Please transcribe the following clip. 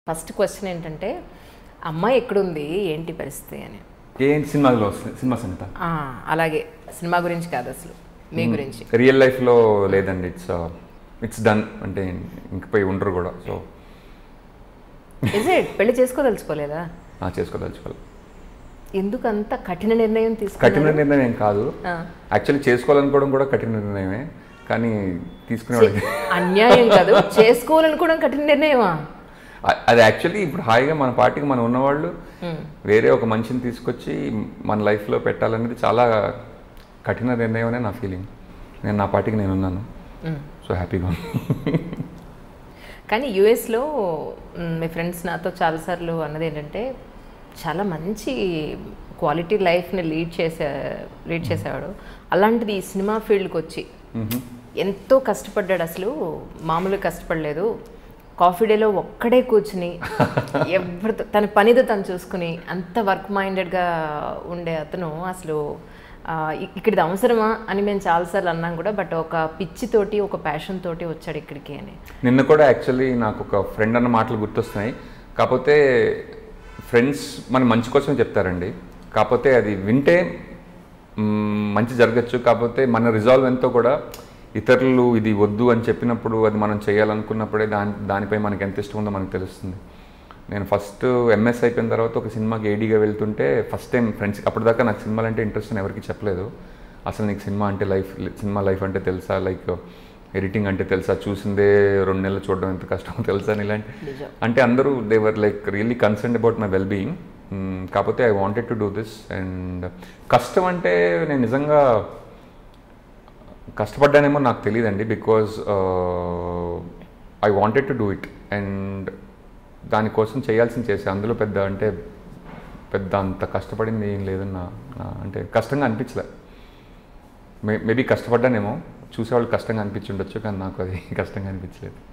First question ఏంటంటే అమ్మాయి ఎక్కడుంది ఏంటి పరిస్థితి అని ఏంటి సినిమాలో వస్తుంది సినిమా సంగత ఆ, అలాగే సినిమా గురించి కాదు అసలు మీ గురించి రియల్ లైఫ్లో లేదండి ఇట్స్ ఇట్స్ డన్ అంటే ఇంక పోయి ఉండరు కూడా సో ఇజ్ ఇట్ పెళ్లి చేసుకోదలుచుకోలేదా చేసుకోదలుచుకోవాలి ఎందుకు అంత కఠిన నిర్ణయం కఠిన తీసుకున్నారు నిర్ణయం ఏం కాదు ఆ. యాక్చువల్లీ చేసుకోవాలనుకోవడం కూడా కఠిన నిర్ణయమే కానీ తీసుకునేవాళ్ళకి అన్యాయం కాదు చేసుకోవాలనుకోవడం కఠిన నిర్ణయమా అ- అది యాక్చువల్లీ ఇప్పుడు హాయిగా మన పార్టీకి మనం ఉన్నవాళ్ళు మ్మ్. వేరే ఒక మనిషిని తీసుకొచ్చి మన లైఫ్లో పెట్టాలనేది చాలా కఠిన నిర్ణయం అనే నా ఫీలింగ్ నేను నా పార్టీకి నేను ఉన్నాను మ్మ్. సో హ్యాపీగా ఉంది కానీ యుఎస్లో మీ ఫ్రెండ్స్ నాతో చాలాసార్లు అన్నది ఏంటంటే చాలా మంచి క్వాలిటీ లైఫ్ని లీడ్ చేసే లీడ్ చేసేవాడు అలాంటిది ఈ సినిమా ఫీల్డ్కి వచ్చి ఎంతో కష్టపడ్డాడు అసలు మామూలుగా కష్టపడలేదు కాఫీ డేలో ఒక్కడే కూర్చుని ఎవరితో తన పనితో తను చూసుకుని అంత వర్క్ మైండెడ్గా ఉండే అతను అసలు ఆ, ఇ- ఇక్కడిది అవసరమా అని మేము చాలాసార్లు అన్నాం కూడా బట్ ఒక పిచ్చితోటి ఒక ప్యాషన్ తోటి వచ్చాడు ఇక్కడికి అని నిన్న కూడా యాక్చువల్లీ నాకు ఒక ఫ్రెండ్ అన్న మాటలు గుర్తొస్తున్నాయి కాకపోతే ఫ్రెండ్స్ మన మంచి కోసం చెప్తారండి కాకపోతే అది వింటే మ్, మంచి జరగచ్చు కాకపోతే మన రిజాల్వ్ ఎంతో కూడా ఇతరులు ఇది వద్దు అని చెప్పినప్పుడు అది మనం చేయాలనుకున్నప్పుడే దాని దానిపై మనకి ఎంత ఇష్టం ఉందో మనకు తెలుస్తుంది నేను ఫస్ట్ ఎంఎస్ అయిపోయిన తర్వాత ఒక సినిమాకి ఏడీగా వెళ్తుంటే ఫస్ట్ టైం ఫ్రెండ్స్ అప్పటిదాకా నాకు సినిమాలు అంటే ఇంట్రెస్ట్ అని ఎవరికి చెప్పలేదు అసలు నీకు సినిమా అంటే లైఫ్ సినిమా లైఫ్ అంటే తెలుసా లైక్ ఎడిటింగ్ అంటే తెలుసా చూసిందే రెండు నెలలు చూడడం ఎంత కష్టమో తెలుసా అని ఇలాంటి నిజం. అంటే అందరూ they were like really concern about my well being కాకపోతే I wanted to do this and కష్టం అంటే నేను నిజంగా కష్టపడ్డానేమో నాకు తెలియదండి because I wanted to do it and దానికోసం చేయాల్సింది చేసే అందులో పెద్ద అంటే పెద్ద అంత కష్టపడింది ఏం లేదన్న నా- అంటే కష్టంగా అనిపించలే మే మేబీ కష్టపడ్డానేమో చూసేవాళ్ళు కష్టంగా అనిపించి ఉండొచ్చు కానీ నాకు అది కష్టంగా అనిపించలేదు